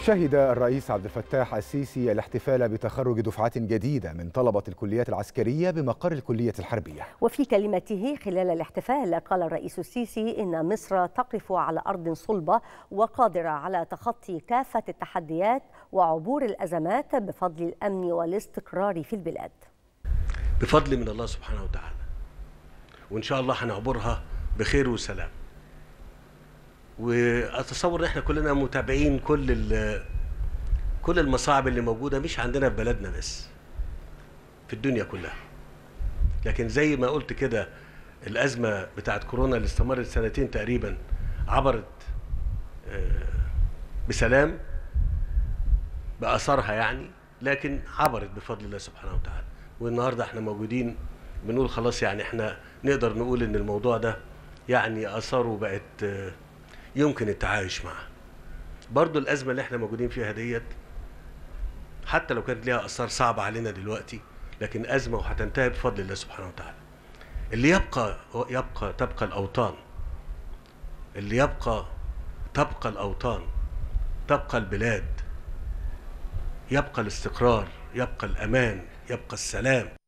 شهد الرئيس عبد الفتاح السيسي الاحتفال بتخرج دفعات جديدة من طلبة الكليات العسكرية بمقر الكلية الحربية وفي كلمته خلال الاحتفال قال الرئيس السيسي إن مصر تقف على أرض صلبة وقادرة على تخطي كافة التحديات وعبور الأزمات بفضل الأمن والاستقرار في البلاد بفضل من الله سبحانه وتعالى وإن شاء الله هنعبرها بخير وسلام واتصور ان احنا كلنا متابعين كل كل المصاعب اللي موجوده مش عندنا في بلدنا بس في الدنيا كلها لكن زي ما قلت كده الازمه بتاعت كورونا اللي استمرت سنتين تقريبا عبرت بسلام باثارها يعني لكن عبرت بفضل الله سبحانه وتعالى والنهارده احنا موجودين بنقول خلاص يعني احنا نقدر نقول ان الموضوع ده يعني اثاره بقت يمكن التعايش معها برضو الأزمة اللي احنا موجودين فيها ديت حتى لو كانت ليها أثار صعبة علينا دلوقتي لكن أزمة وهتنتهي بفضل الله سبحانه وتعالى اللي يبقى يبقى تبقى الأوطان اللي يبقى تبقى الأوطان تبقى البلاد يبقى الاستقرار يبقى الأمان يبقى السلام